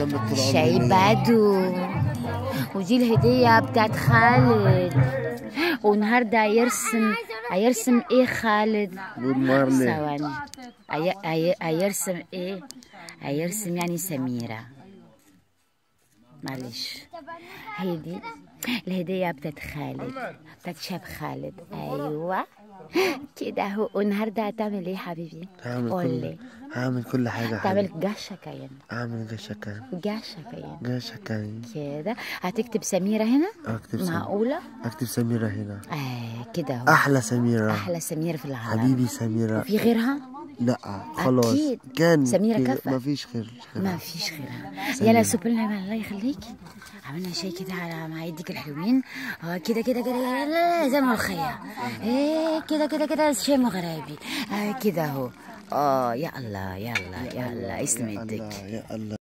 شاي بدو ودي الهدية بتاعت خالد والنهاردة هيرسم هيرسم ايه خالد بود مارلي ثواني هي- هي- هيرسم ايه هيرسم يعني سميرة معلش هي دي الهدية بتاعت خالد بتاعت شاب خالد ايوه كده هو والنهارده هتعمل ايه حبيبي؟ هعمل قول كل لي هعمل كل حاجة تعمل حلوة جاشا كاين هعمل جاشا كان جاشا كاين جاشا كان كده هتكتب سميرة هنا اكتب سميرة معقولة؟ اكتب سميرة هنا آه كده هو احلى سميرة أحلى سميرة في العالم حبيبي سميرة في غيرها؟ لا خلاص أكيد. كان سميرة كده، كفة. مفيش خير ما فيش غيرها يلا سوبر لنا الله يخليكي عملنا شاي كده على مع يديك الحلوين اه كده كده كده لا لا زي الملوخية ايه كده كده كده شاي مغربي آه كده اهو اه يا الله يا الله يا الله يسلم يا يدك الله يا الله